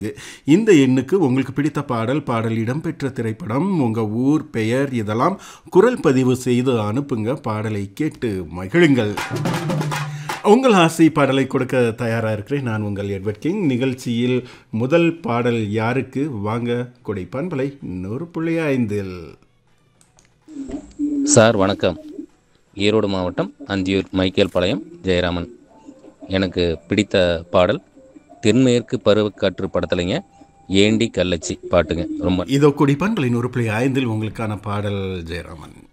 இந்த எண்ணுக்கு உங்களுக்கு பிடித்த பாடல் பாடல் இடம்பெற்ற திரைப்படம் உங்க ஊர் பெயர் இதெல்லாம் குரல் பதிவு செய்து அனுப்புங்க பாடலை கேட்டு மகிழுங்கள் உங்கள் ஆசை பாடலை கொடுக்க தயாராக இருக்கிறேன் நான் உங்கள் எட்வர்ட் கிங் நிகழ்ச்சியில் முதல் பாடல் யாருக்கு வாங்க கொடை பண்பலை நூறு புள்ளி ஐந்தில் சார் வணக்கம் ஈரோடு மாவட்டம் அந்தியூர் மைக்கேல் பாளையம் ஜெயராமன் எனக்கு பிடித்த பாடல் தென்மேற்கு பருவக்காற்று படத்துலைங்க ஏண்டி கள்ளச்சி பாட்டுங்க ரொம்ப இதோ கொடி பண்பலை நூறு புள்ளி ஐந்தில் உங்களுக்கான பாடல் ஜெயராமன்